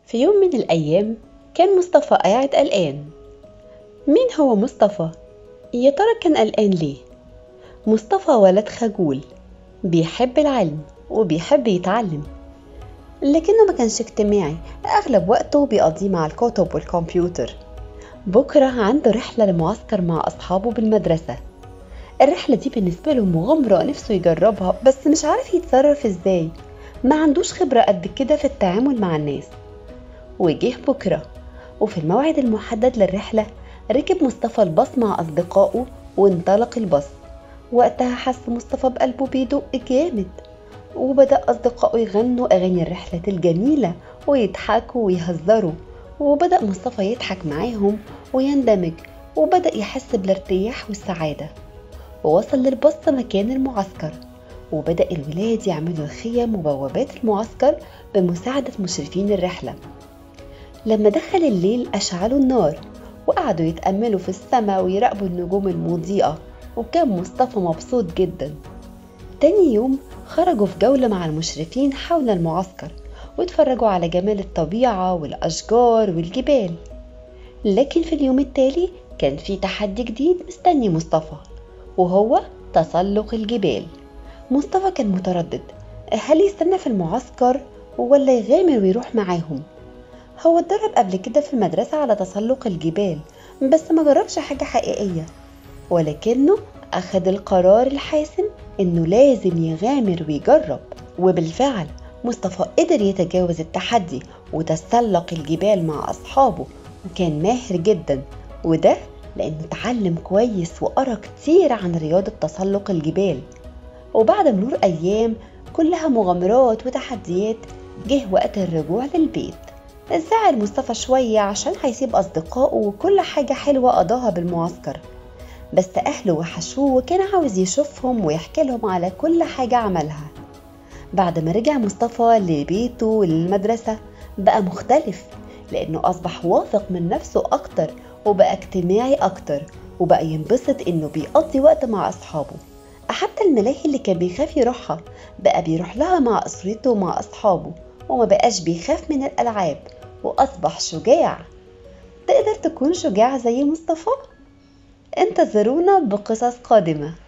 في يوم من الأيام كان مصطفى قاعد قلقان مين هو مصطفى؟ يا ترى كان قلقان ليه؟ مصطفى ولد خجول بيحب العلم وبيحب يتعلم لكنه ما كانش اجتماعي أغلب وقته بيقضيه مع الكتب والكمبيوتر بكرة عنده رحلة لمعسكر مع أصحابه بالمدرسة الرحلة دي بالنسبة له مغامرة نفسه يجربها بس مش عارف يتصرف ازاي ما عندوش خبرة قد كده في التعامل مع الناس وجه بكرة وفي الموعد المحدد للرحلة ركب مصطفى الباص مع أصدقائه وانطلق الباص وقتها حس مصطفى بقلبه بيدق جامد وبدأ أصدقائه يغنوا أغاني الرحلة الجميلة ويضحكوا ويهزروا وبدأ مصطفى يضحك معاهم ويندمج وبدأ يحس بالارتياح والسعادة ووصل للباص مكان المعسكر وبدأ الولاد يعملوا الخيم وبوابات المعسكر بمساعدة مشرفين الرحلة لما دخل الليل أشعلوا النار وقعدوا يتأملوا في السماء ويراقبوا النجوم المضيئة وكان مصطفى مبسوط جدا تاني يوم خرجوا في جولة مع المشرفين حول المعسكر واتفرجوا على جمال الطبيعة والأشجار والجبال لكن في اليوم التالي كان في تحدي جديد مستني مصطفى وهو تسلق الجبال مصطفى كان متردد هل يستنى في المعسكر ولا يغامر ويروح معاهم هو اتدرب قبل كده في المدرسة على تسلق الجبال بس ما جربش حاجة حقيقية ولكنه أخذ القرار الحاسم إنه لازم يغامر ويجرب وبالفعل مصطفى قدر يتجاوز التحدي وتسلق الجبال مع أصحابه وكان ماهر جدا وده لأنه اتعلم كويس وقرأ كتير عن رياضة تسلق الجبال وبعد مرور أيام كلها مغامرات وتحديات جه وقت الرجوع للبيت زعل مصطفى شوية عشان هيسيب أصدقائه وكل حاجة حلوة قضاها بالمعسكر بس أهله وحشوه وكان عاوز يشوفهم ويحكي لهم على كل حاجة عملها بعد ما رجع مصطفى لبيته وللمدرسة بقى مختلف لأنه أصبح واثق من نفسه أكتر وبقى اجتماعي أكتر وبقى ينبسط إنه بيقضي وقت مع أصحابه حتى الملاهي اللي كان بيخاف يروحها بقى بيروح لها مع أسرته ومع أصحابه وما بقاش بيخاف من الألعاب وأصبح شجاع تقدر تكون شجاع زي مصطفى؟ انتظرونا بقصص قادمة